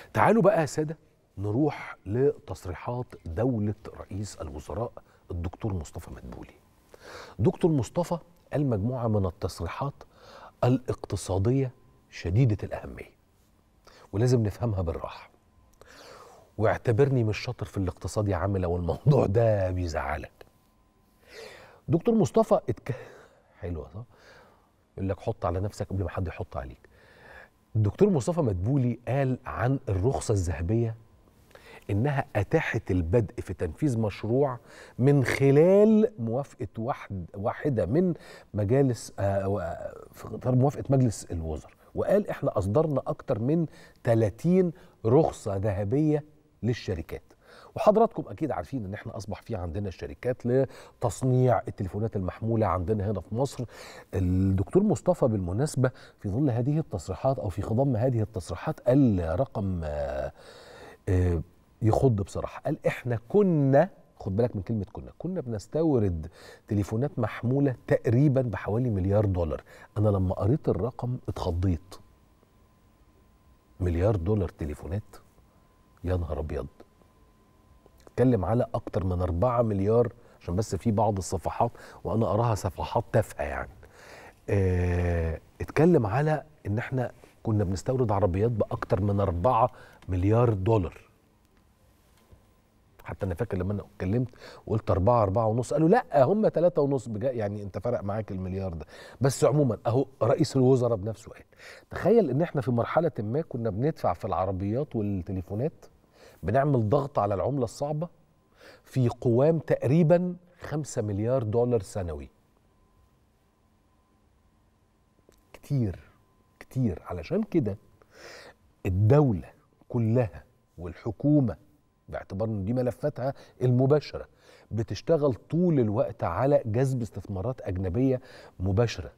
تعالوا بقى يا ساده نروح لتصريحات دوله رئيس الوزراء الدكتور مصطفى مدبولي دكتور مصطفى قال مجموعه من التصريحات الاقتصاديه شديده الاهميه ولازم نفهمها بالراحه واعتبرني مش شاطر في الاقتصاد يا عم لو الموضوع ده بيزعلك دكتور مصطفى اتك... حلوه صح يقول لك حط على نفسك قبل ما حد يحط عليك الدكتور مصطفى مدبولي قال عن الرخصه الذهبيه انها اتاحت البدء في تنفيذ مشروع من خلال موافقه واحد واحده من مجالس آه في اطار موافقه مجلس الوزراء وقال احنا اصدرنا اكتر من 30 رخصه ذهبيه للشركات وحضراتكم اكيد عارفين ان احنا اصبح في عندنا الشركات لتصنيع التليفونات المحموله عندنا هنا في مصر الدكتور مصطفى بالمناسبه في ظل هذه التصريحات او في خضم هذه التصريحات قال رقم آآ آآ يخض بصراحه قال احنا كنا خد بالك من كلمه كنا كنا بنستورد تليفونات محموله تقريبا بحوالي مليار دولار انا لما قريت الرقم اتخضيت مليار دولار تليفونات يا نهار ابيض اتكلم على اكتر من 4 مليار عشان بس في بعض الصفحات وانا اراها صفحات تافهه يعني اه اتكلم على ان احنا كنا بنستورد عربيات باكتر من 4 مليار دولار حتى انا فاكر لما انا اتكلمت وقلت 4 4 ونص قالوا لا هم 3 ونص بجا يعني انت فرق معاك المليار ده بس عموما اهو رئيس الوزراء بنفسه قال تخيل ان احنا في مرحله ما كنا بندفع في العربيات والتليفونات بنعمل ضغط على العمله الصعبه في قوام تقريبا 5 مليار دولار سنوي كتير كتير علشان كده الدوله كلها والحكومه باعتبار ان دي ملفاتها المباشره بتشتغل طول الوقت على جذب استثمارات اجنبيه مباشره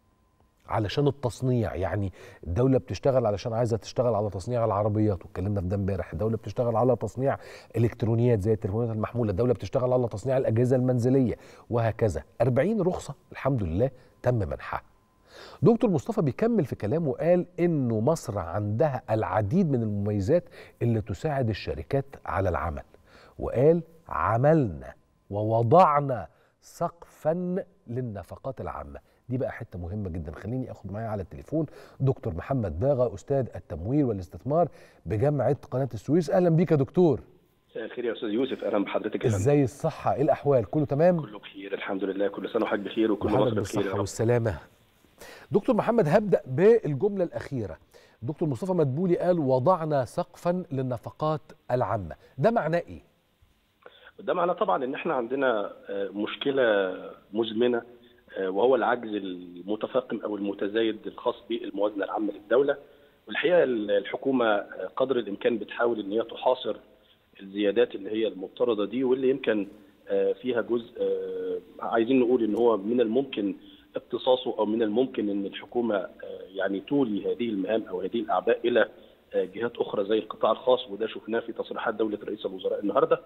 علشان التصنيع يعني الدوله بتشتغل علشان عايزه تشتغل على تصنيع العربيات واتكلمنا في ده امبارح الدوله بتشتغل على تصنيع الكترونيات زي التليفونات المحموله الدوله بتشتغل على تصنيع الاجهزه المنزليه وهكذا 40 رخصه الحمد لله تم منحها دكتور مصطفى بيكمل في كلامه وقال انه مصر عندها العديد من المميزات اللي تساعد الشركات على العمل وقال عملنا ووضعنا سقفا للنفقات العامه دي بقى حته مهمه جدا خليني اخد معايا على التليفون دكتور محمد باغا استاذ التمويل والاستثمار بجامعه قناه السويس اهلا بيك يا دكتور مساء الخير يا استاذ يوسف اهلا بحضرتك ازاي الصحه ايه الاحوال كله تمام كله بخير الحمد لله كل سنه وحضرتك بخير وكل مصر بخير بالصحه والسلامه دكتور محمد هبدا بالجمله الاخيره دكتور مصطفى مدبولي قال وضعنا سقفا للنفقات العامه ده معناه ايه ده معناه طبعا ان احنا عندنا مشكله مزمنه وهو العجز المتفاقم او المتزايد الخاص بالموازنه العامه للدوله والحقيقه الحكومه قدر الامكان بتحاول ان هي تحاصر الزيادات اللي هي المفترضه دي واللي يمكن فيها جزء عايزين نقول ان هو من الممكن اقتصاصه او من الممكن ان الحكومه يعني تولي هذه المهام او هذه الاعباء الى جهات اخرى زي القطاع الخاص وده شفناه في تصريحات دوله رئيس الوزراء النهارده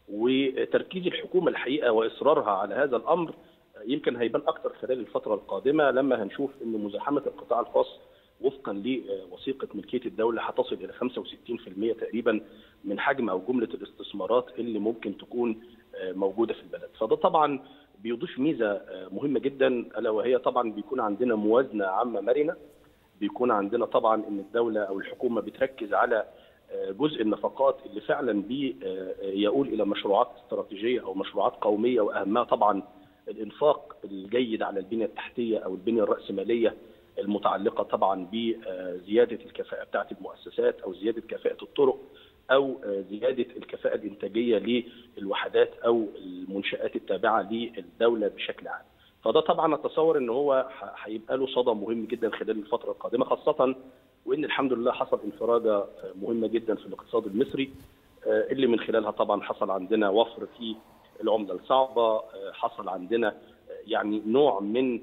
وتركيز الحكومه الحقيقه واصرارها على هذا الامر يمكن هيبان اكثر خلال الفتره القادمه لما هنشوف ان مزاحمه القطاع الخاص وفقا لوثيقه ملكيه الدوله هتصل الى 65% تقريبا من حجم او جمله الاستثمارات اللي ممكن تكون موجوده في البلد فده طبعا بيضيف ميزه مهمه جدا الا وهي طبعا بيكون عندنا موازنه عامه مرنه بيكون عندنا طبعا ان الدوله او الحكومه بتركز على جزء النفقات اللي فعلا بيقول الى مشروعات استراتيجيه او مشروعات قوميه واهمها طبعا الانفاق الجيد على البنيه التحتيه او البنيه الراسماليه المتعلقه طبعا بزياده الكفاءه بتاعه المؤسسات او زياده كفاءه الطرق او زياده الكفاءه الانتاجيه للوحدات او المنشات التابعه للدوله بشكل عام. فده طبعا اتصور ان هو هيبقى له صدى مهم جدا خلال الفتره القادمه خاصه وان الحمد لله حصل انفراجه مهمه جدا في الاقتصاد المصري اللي من خلالها طبعا حصل عندنا وفر في العمله الصعبه حصل عندنا يعني نوع من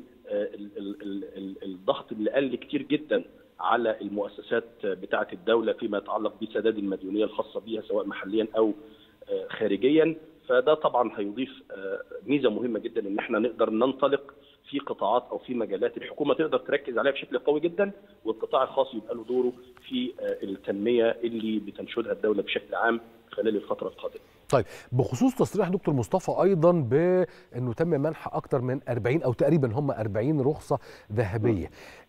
الضغط اللي قل كتير جدا على المؤسسات بتاعه الدوله فيما يتعلق بسداد المديونيه الخاصه بها سواء محليا او خارجيا فده طبعا هيضيف ميزه مهمه جدا ان احنا نقدر ننطلق في قطاعات او في مجالات الحكومه تقدر تركز عليها بشكل قوي جدا والقطاع الخاص يبقى له دوره في التنميه اللي بتنشدها الدوله بشكل عام خلال الفتره القادمه. طيب بخصوص تصريح دكتور مصطفى ايضا بانه تم منح اكثر من 40 او تقريبا هم 40 رخصه ذهبيه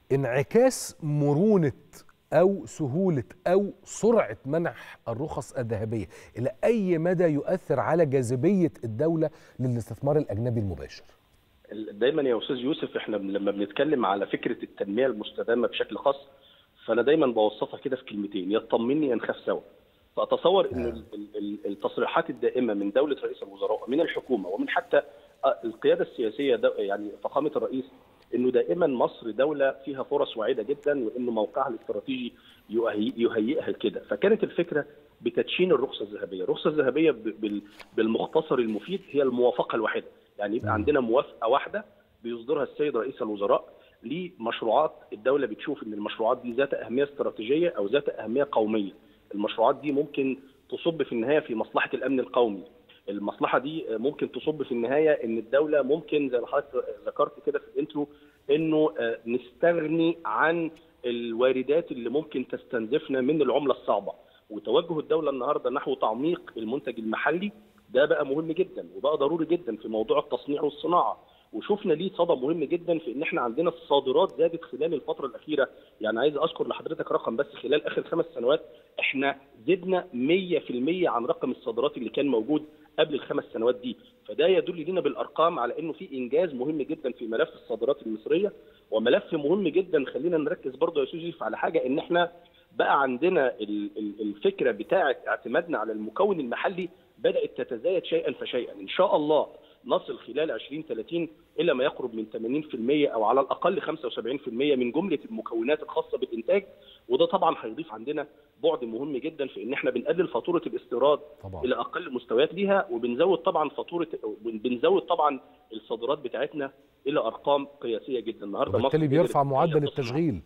انعكاس مرونه او سهوله او سرعه منح الرخص الذهبيه الى اي مدى يؤثر على جاذبيه الدوله للاستثمار الاجنبي المباشر دايما يا استاذ يوسف احنا لما بنتكلم على فكره التنميه المستدامه بشكل خاص فانا دايما بوصفها كده في كلمتين يا تطمني يا نخاف سوا فاتصور ان التصريحات الدائمه من دوله رئيس الوزراء ومن الحكومه ومن حتى القياده السياسيه يعني فخامه الرئيس انه دائما مصر دوله فيها فرص واعده جدا وانه موقعها الاستراتيجي يهيئها لكده فكانت الفكره بتدشين الرخصه الذهبيه، الرخصه الذهبيه بالمختصر المفيد هي الموافقه الواحده، يعني يبقى عندنا موافقه واحده بيصدرها السيد رئيس الوزراء لمشروعات الدوله بتشوف ان المشروعات دي ذات اهميه استراتيجيه او ذات اهميه قوميه. المشروعات دي ممكن تصب في النهايه في مصلحه الامن القومي. المصلحه دي ممكن تصب في النهايه ان الدوله ممكن زي ما حضرتك ذكرت كده في الانترو انه نستغني عن الواردات اللي ممكن تستنزفنا من العمله الصعبه وتوجه الدوله النهارده نحو تعميق المنتج المحلي ده بقى مهم جدا وبقى ضروري جدا في موضوع التصنيع والصناعه وشفنا ليه صدى مهم جدا في ان احنا عندنا الصادرات زادت خلال الفتره الاخيره يعني عايز اذكر لحضرتك رقم بس خلال اخر خمس سنوات احنا زدنا 100% عن رقم الصادرات اللي كان موجود قبل الخمس سنوات دي فده يدل لنا بالارقام على انه في انجاز مهم جدا في ملف الصادرات المصريه وملف مهم جدا خلينا نركز برضه يا يوسف على حاجه ان احنا بقى عندنا الفكره بتاعه اعتمادنا على المكون المحلي بدات تتزايد شيئا فشيئا ان شاء الله نصل خلال 2030 الى ما يقرب من 80% او على الاقل 75% من جمله المكونات الخاصه بالانتاج وده طبعا هيضيف عندنا بعد مهم جدا في ان احنا بنقلل فاتوره الاستيراد طبعا. الى اقل مستويات ليها وبنزود طبعا فاتوره بنزود طبعا الصادرات بتاعتنا الى ارقام قياسيه جدا النهارده وبالتالي بيرفع معدل التشغيل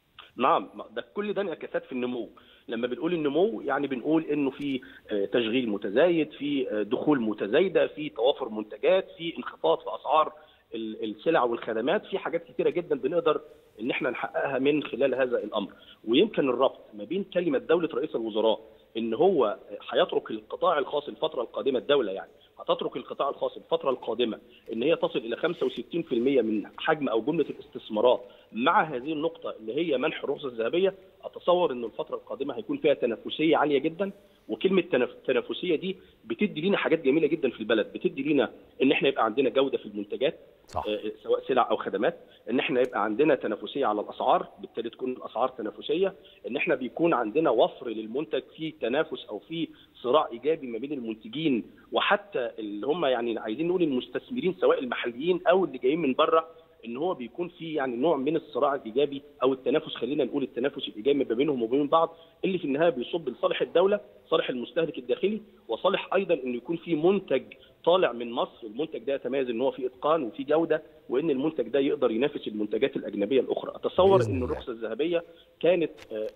نعم ده كل ده انعكاسات في النمو لما بنقول النمو يعني بنقول انه في تشغيل متزايد في دخول متزايده في توافر منتجات في انخفاض في اسعار السلع والخدمات في حاجات كتيره جدا بنقدر ان احنا نحققها من خلال هذا الامر ويمكن الربط ما بين كلمه دوله رئيس الوزراء ان هو هيترك القطاع الخاص الفتره القادمه الدوله يعني هتترك القطاع الخاص الفتره القادمه ان هي تصل الى 65% من حجم او جمله الاستثمارات مع هذه النقطه اللي هي منح الرخصه الذهبيه اتصور ان الفتره القادمه هيكون فيها تنافسيه عاليه جدا وكلمه التنافسيه دي بتدي لنا حاجات جميله جدا في البلد بتدي لنا ان احنا يبقى عندنا جوده في المنتجات صح. سواء سلع او خدمات ان احنا يبقى عندنا تنافسيه على الاسعار بالتالي تكون الاسعار تنافسيه ان احنا بيكون عندنا وفر للمنتج في تنافس او في صراع ايجابي ما بين المنتجين وحتى اللي هم يعني عايزين نقول المستثمرين سواء المحليين او اللي جايين من بره ان هو بيكون في يعني نوع من الصراع الايجابي او التنافس خلينا نقول التنافس الايجابي ما بينهم وبين بعض اللي في النهايه بيصب لصالح الدوله صالح المستهلك الداخلي وصالح ايضا انه يكون في منتج طالع من مصر المنتج ده يتميز ان هو في اتقان وفي جوده وان المنتج ده يقدر ينافس المنتجات الاجنبيه الاخرى اتصور ان الرخصه الذهبيه كانت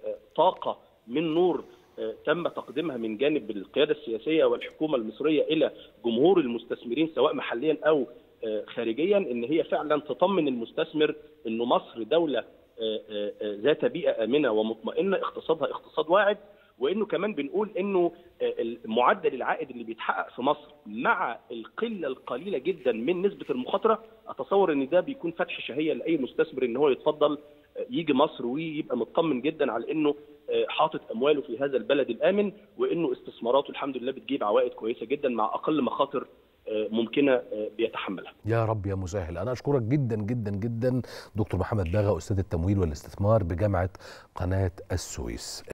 طاقه من نور تم تقديمها من جانب القياده السياسيه والحكومه المصريه الى جمهور المستثمرين سواء محليا او خارجيا ان هي فعلا تطمن المستثمر انه مصر دوله ذات بيئه امنه ومطمئنه اقتصادها اقتصاد واعد وانه كمان بنقول انه معدل العائد اللي بيتحقق في مصر مع القله القليله جدا من نسبه المخاطره اتصور ان ده بيكون فتح شهيه لاي مستثمر ان هو يتفضل يجي مصر ويبقى مطمن جدا على انه حاطط امواله في هذا البلد الامن وانه استثماراته الحمد لله بتجيب عوائد كويسه جدا مع اقل مخاطر ممكنه بيتحملها. يا رب يا مسهل، انا اشكرك جدا جدا جدا دكتور محمد باغا استاذ التمويل والاستثمار بجامعه قناه السويس.